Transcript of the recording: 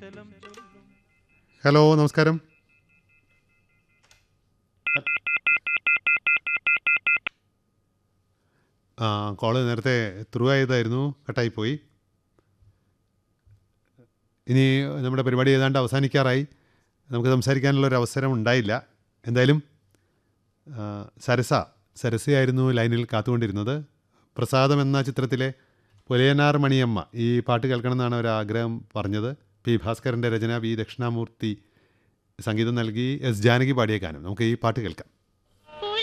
hello നമസ്കാരം ആ call നേരത്തെ ത്രൂ ആയതായിരുന്നു കട്ടായിപ്പോയി ഇനി നമ്മുടെ പരിപാടി ഏതാണ്ട് അവസാനിക്കാറായി നമുക്ക് സംസാരിക്കാനുള്ള ഒരു അവസരം ഉണ്ടായില്ല എന്തായാലും ആ, സരസ സരസയായിരുന്നു ലൈനിൽ കാത്തുകൊണ്ടിരുന്നത് പ്രസാദം എന്ന ചിത്രത്തിലെ പുലയനാർ മണിയമ്മ ഈ പാട്ട് കേൾക്കണം എന്നാണ് ഒരു ആഗ്രഹം പറഞ്ഞത് പി ഭാസ്കരൻ്റെ രചന വി ദക്ഷിണാമൂർത്തി സംഗീതം നൽകി എസ് ജാനകി പാടിയ ഗാനം നമുക്ക് ഈ പാട്ട് കേൾക്കാം